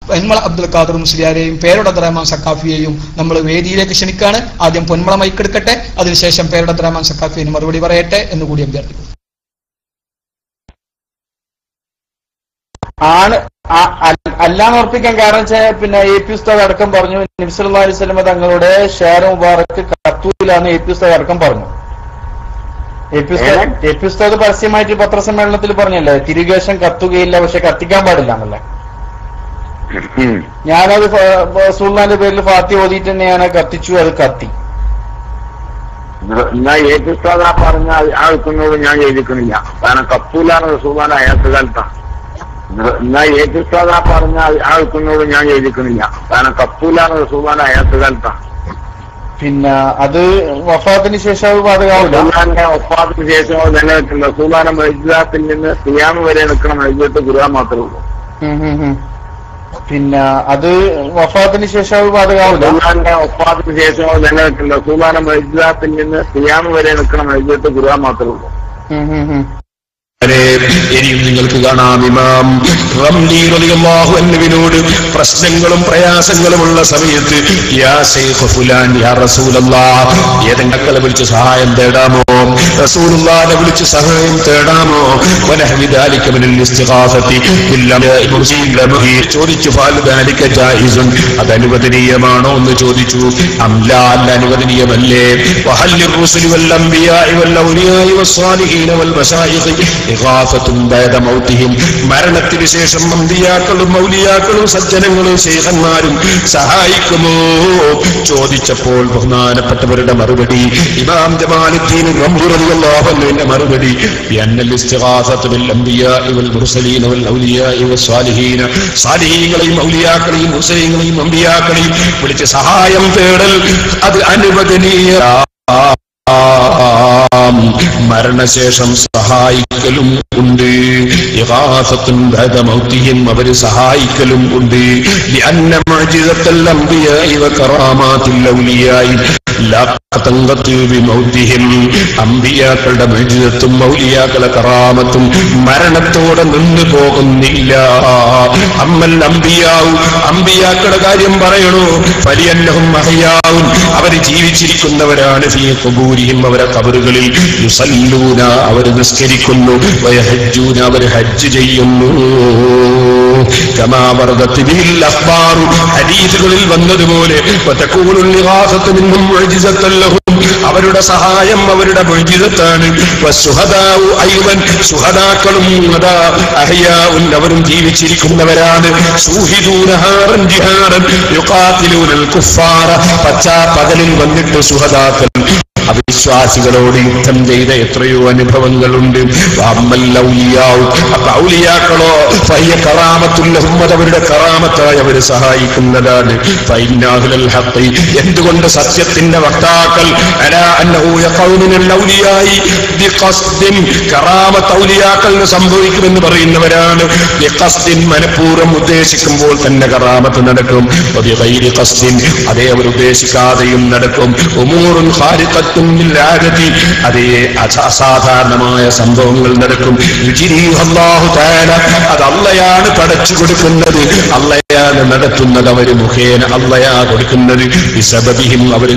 പൊന്മള അബ്ദുൽ ഖാദർ മുസ്ലിയാരെയും പേരുടെ റഹ്മാൻ സക്കാഫിയെയും നമ്മൾ വേദിയിലേക്ക് ക്ഷണിക്കാണ് ആദ്യം പൊന്മള മൈക്കെടുക്കട്ടെ അതിനുശേഷം പേരുടെ റഹ്മാൻ സക്കാഫിന് മറുപടി പറയട്ടെ എന്ന് കൂടി അഭ്യർത്ഥിക്കുന്നു ആണ് ആ- അ- അല്ലാന്ന് ഉറപ്പിക്കാൻ കാരണം വെച്ചാൽ പിന്നെ എ പി ഉസ്താദ് അടക്കം പറഞ്ഞു നബ്സല്ലാ അലൈഹി സ്വലമ തങ്ങളുടെ ഷെയർ മുബാറക്ക് കത്തൂലാന്ന് എ പി ഉസ്താദ് അടക്കം പറഞ്ഞു എ പി ഉസ്താദ് എ പി ഉസ്താദ് പരസ്യമായിട്ട് പത്രസമ്മേളനത്തിൽ പറഞ്ഞല്ലേ തിരികേശം കത്തുകയില്ല പക്ഷെ കത്തിക്കാൻ പാടില്ല എന്നല്ലേ ഉം. ഞാനത് ഫ- സുൽത്താന്റെ പേരിൽ ഫാത്തി ഓതിയിട്ട് തന്നെയാണ് കത്തിച്ചു അത് കത്തി എന്നാ ഏറ്റുസ്താദ പറഞ്ഞ ആൾക്കുന്നോട് ഞാൻ ചെയ്തിക്കണില്ല കാരണം കപ്പൂലാണ് റസൂലാൻ അയാൾക്ക് കാലത്താ എന്നാ ഏറ്റുസ്താദ പറഞ്ഞ ആൾക്കുന്നോട് ഞാൻ ചെയ്തിക്കണില്ല കാരണം കപ്പൂലാണ് റസൂലാൻ അയാൾക്ക് കാലത്താ പിന്നെ അത് വഫാത്തിന് ശേഷം അത് ബാധകാവില്ല റസൂലാന്റെ ഒപ്പാത്തിന് ശേഷം അത് നിലനിൽക്കുന്ന റസൂലാന മൈജിദാത്തിൽ നിന്ന് സിയാമ് വരെ നിൽക്കണ മൈജിദത്ത് ഖുർആൻ മാത്രമേ ഉള്ളൂ ഉം ഉം ഉം. പിന്നെ അത് വഫാത്തിന് ശേഷം അത് ബാധകാവില്ല റസൂലാന്റെ ഒപ്പാത്തിന് ശേഷം അത് നിലനിൽക്കുന്ന റസൂലാന മൈജിദാത്തിൽ നിന്ന് സിയാമ് വരെ നിൽക്കണ മൈജിദത്ത് ഖുർആൻ മാത്രമേ ഉള്ളൂ ഉം ഉം ഉം. വരെ ഇനിയും നിങ്ങൾക്ക് കാണാം ഇമാം റംലി റളിയല്ലാഹു അൻഹുവിനോട് പ്രശ്നങ്ങളും പ്രയാസങ്ങളുമുള്ള സമയത്ത് യാ ശൈഖ് ഫുലാൻ യാ റസൂലല്ലാഹ് ഏതെങ്കിലും വിളിച്ച് സഹായം തേടാമോ റസൂലുള്ളാഹിനെ വിളിച്ച് സഹായം തേടാമോ വനഹ്വി ദാലിക മിനൽ ഇസ്തിഗാസത്തി ബില്ലാഹി മുർസീലമഹി ചോദിച്ചു ഫാൽ ദാലിക ജായിസുൻ അത് അനുവദനീയമാണോ എന്ന് ചോദിച്ചു അംല അല്ല അനുവദനീയമല്ലേ വഹല്ലിർ റുസുലി വൽ അംബിയാഇ വൽ ഔലിയാഇ വസ്സാലിഹീന വൽ മശായിഖ് ഇഗാഫത്തുൻ ബഅദ മൗതിഹിം മരണത്തിന് ശേഷം അമ്പിയാക്കളും മൗലിയാക്കളും സജ്ജനങ്ങളും ശേഖന്മാരും സഹായിക്കുമോ ചോദിച്ചപ്പോൾ ബഹുമാനപ്പെട്ടവരുടെ മറുപടി ഇമാം ജമാലുദ്ദീൻ റബ്ബുറളിയല്ലാഹുവിന്റെ മറുപടി അന്നൽ ഇസ്തിഗാസത്തു ബിൽ അംബിയാഇ വൽ മുർസലീന വൽ ഔലിയാഇ വസ്സാലിഹീന സാലിഹീങ്ങളെയും ഔലിയാക്കളെയും മുർസലീങ്ങളെയും അമ്പിയാക്കളെയും വിളിച്ച് സഹായം തേടൽ അത് അനുവദനീയ മരണശേഷം സഹായിക്കലും ഉണ്ട് ഇഗാസത്തുൻ ബഅദ മൗതിഹിം അവര് സഹായിക്കലും ഉണ്ട് لأن معجزة الأنبياء وكرامات الأولياء لا تنقطع بموتهم അമ്പിയാക്കളുടെ മൗജിദത്തും മൗലിയാക്കളുടെ കറാമത്തും മരണത്തോടെ നിന്നു പോകുന്നില്ല അമ്മൽ അമ്പിയാവും അമ്പിയാക്കളുടെ കാര്യം പറയണോ ഫലിയന്നഹും മഹയാവും അവര് ജീവിച്ചിരിക്കുന്നവരാണ് ഫീ ഖുബൂരിഹിം അവരെ കബറുകളിൽ യുസല്ലൂന അവർ നിസ്കരിക്കുന്നു വയഹജ്ജൂന അവർ ഹജ്ജ് ചെയ്യുന്നു കമാ വറദത്ത് ബിഹിൽ അഖ്ബാറു ഹദീസുകളിൽ വന്നതുപോലെ വതകൂനുൽ നിഗാസത്തു മിൻഹും മുഅ്ജിസത്തൻ ലഹും അവരുടെ സഹായം അവരുടെ മുഴുജിതത്താണ് വസ്സുഹദാഉ അയ്വൻ സുഹദാക്കളും അതാ അഹ്യാഉൻ അവരും ജീവിച്ചിരിക്കുന്നവരാണ് സൂഹിദൂനഹാറൻ ജിഹാറൻ യുഖാതിലൂനൽ കുഫാറ പച്ചാ പകലിൽ വന്നിട്ട് സുഹദാക്കൾ അവിശ്വാസികളോട് യുദ്ധം ചെയ്ത എത്രയോ അനുഭവങ്ങളുണ്ട് അമ്മൽ ഔലിയാവ് അപ്പൊ ഔലിയാക്കളോ ഫയ്യ കറാമത്തുല്ലഹും അത് അവരുടെ കറാമത്തായി അവര് സഹായിക്കുന്നതാണ് ഫൈനാഹുലൽ ഹഖ് എന്തുകൊണ്ട് സത്യത്തിന്റെ വക്താക്കൾ അലാ അന്നഹു യഖൗനുൽ ഔലിയായി ബിഖസ്ദിൻ കറാമത്ത് ഔലിയാക്കളിന് സംഭവിക്കുമെന്ന് പറയുന്നവരാണ് ബിഖസ്ദിൻ മനഃപൂർവ്വം ഉദ്ദേശിക്കുമ്പോൾ തന്നെ കറാമത്ത് നടക്കും വബിഗൈരി ഖസ്ദിൻ അതേ അവർ ഉദ്ദേശിക്കാതെയും നടക്കും ഉമൂറുൻ ഖാരിഖത്തുൻ ലിൽആദതി അതേ അസ- അസാധാരണമായ സംഭവങ്ങൾ നടക്കും യുജിരിഹു അല്ലാഹു തആല അത് അള്ളയാണ് പടച്ചു കൊടുക്കുന്നത് അള്ളയാണ് നടത്തുന്നത് അവര് മുഖേന അള്ളയാ കൊടുക്കുന്നത് വിസബബിഹിം അവർ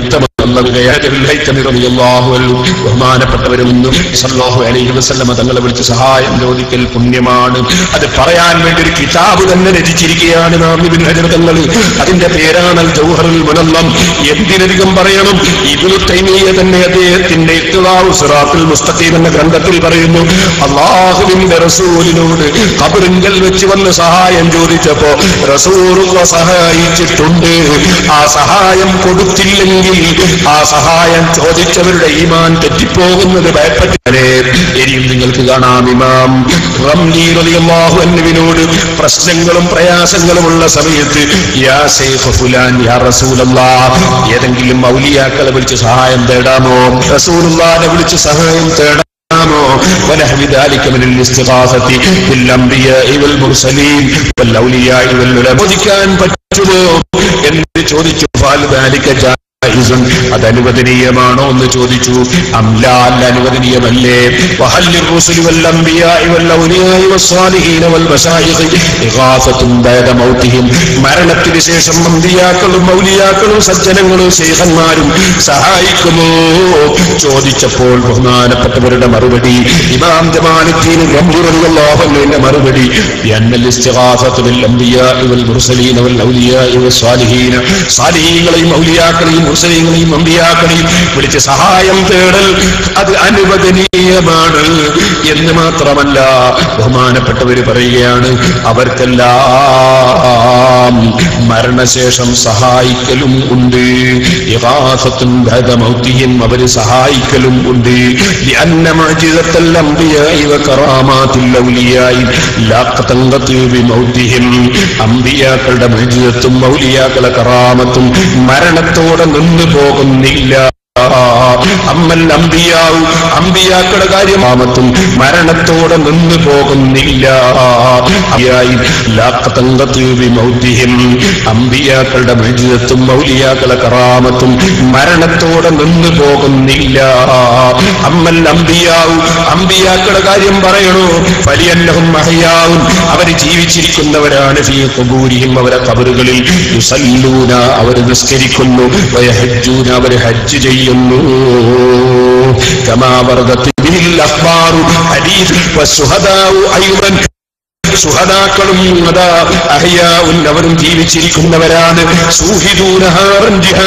ബഹുമാനപ്പെട്ടവരൊന്നും സല്ലാഹു അലൈഹി വസല്ലമ തങ്ങളെ വിളിച്ച് സഹായം ചോദിക്കൽ പുണ്യമാണ് അത് പറയാൻ വേണ്ടി ഒരു കിതാബ് തന്നെ രചിച്ചിരിക്കുകയാണ് നാം ഇബിൻ ഹജർ തങ്ങൾ അതിന്റെ പേരാണ് ജൗഹറുൽ മുനല്ലം എന്തിനധികം പറയണം ഇബ്നു തൈമിയ തന്നെ അദ്ദേഹത്തിന്റെ ഇഖ്തിദാഉ സിറാത്തുൽ മുസ്തഖീം എന്ന ഗ്രന്ഥത്തിൽ പറയുന്നു അള്ളാഹുവിന്റെ റസൂലിനോട് ഖബറിങ്കൽ വെച്ച് വന്ന് സഹായം ചോദിച്ചപ്പോ റസൂലുള്ള സഹായിച്ചിട്ടുണ്ട് ആ സഹായം കൊടുത്തില്ലെങ്കിൽ ആ സഹായം ചോദിച്ചവരുടെ ഈമാൻ തെറ്റിപ്പോകുന്നത് ഭയപ്പെട്ടേ ഇനിയും നിങ്ങൾക്ക് കാണാം ഇമാം റംലി റളിയല്ലാഹു അൻഹുവിനോട് പ്രശ്നങ്ങളും പ്രയാസങ്ങളുമുള്ള സമയത്ത് യാ ശൈഖ് ഫുലാൻ യാ റസൂലല്ലാഹ് ഏതെങ്കിലും ഔലിയാക്കളെ വിളിച്ച് സഹായം തേടാമോ റസൂലുള്ളാഹിനെ വിളിച്ച് സഹായം തേടാം ونحو ذلك من الاستغاثة بالأنبياء والمرسلين والأولياء والعلماء ചോദിക്കാൻ പറ്റുമോ എന്ന് ചോദിച്ചു ഫാൽ ذلك ജായിസുൻ അത് അനുവദനീയമാണോ എന്ന് ചോദിച്ചു അംലാ അല്ല അനുവദനീയമല്ലേ വഹല്ലിർ റുസുലി വൽ അംബിയാഇ വൽ ഔലിയാഇ വസ്സാലിഹീന വൽ മശായിഖ് ഇഗാഫത്തുൻ ബഅദ മൗതിഹിം മരണത്തിന് ശേഷം അമ്പിയാക്കളും മൗലിയാക്കളും സജ്ജനങ്ങളും ശൈഖന്മാരും സഹായിക്കുമോ ചോദിച്ചപ്പോൾ ബഹുമാനപ്പെട്ടവരുടെ മറുപടി ഇമാം ജമാലുദ്ദീൻ റബ്ബുറല്ലാഹുവിന്റെ മറുപടി അന്നൽ ഇസ്തിഗാഫത്തു ബിൽ അംബിയാഇ വൽ മുർസലീന വൽ ഔലിയാഇ വസ്സാലിഹീന സാലിഹീങ്ങളെയും ഔലിയാക്കളെയും മുർസലീങ്ങളെയും അമ്പിയാക്കളെയും വിളിച്ച് സഹായം തേടൽ അത് അനുവദനീയമാണ് എന്ന് മാത്രമല്ല ബഹുമാനപ്പെട്ടവര് പറയുകയാണ് അവർക്കെല്ലാം മരണശേഷം സഹായിക്കലും ഉണ്ട് ഇഗാസത്തും ഭേദമൗത്തിയും അവര് സഹായിക്കലും ഉണ്ട് لأن معجزة الأنبياء وكرامات الأولياء لا تنقطع بموتهم അമ്പിയാക്കളുടെ മജിതത്തും മൗലിയാക്കളെ കറാമത്തും മരണത്തോടെ നിന്നു പോകുന്നില്ല അമ്മൽ അമ്പിയാവും അമ്പിയാക്കളുടെ കാര്യമാമത്തും മരണത്തോടെ നിന്നു പോകുന്നില്ല അമ്പിയായി ലാക്കത്തങ്കത്തീവി മൗദ്യം അമ്പിയാക്കളുടെ മജിതത്തും മൗലിയാക്കളെ കറാമത്തും മരണത്തോടെ നിന്നു പോകുന്നില്ല അമ്മൽ അമ്പിയാവും അമ്പിയാക്കളുടെ കാര്യം പറയണോ വലിയന്നഹും മഹയാവും അവര് ജീവിച്ചിരിക്കുന്നവരാണ് ഫീ ഖുബൂരിഹിം അവരെ കബറുകളിൽ യുസല്ലൂന അവർ നിസ്കരിക്കുന്നു വയഹജ്ജൂന അവർ ഹജ്ജ് ചെയ്യുന്നു കമാ വർദത്ത് ബിഹിൽ അഖ്ബാറു ഹദീസ് വസ്സുഹദാഉ അയ്വൻ സുഹദാക്കളും അതാ അഹ്യാവും അവരും ജീവിച്ചിരിക്കുന്നവരാണ് സൂഹിദൂനഹാറൻ ജിഹാ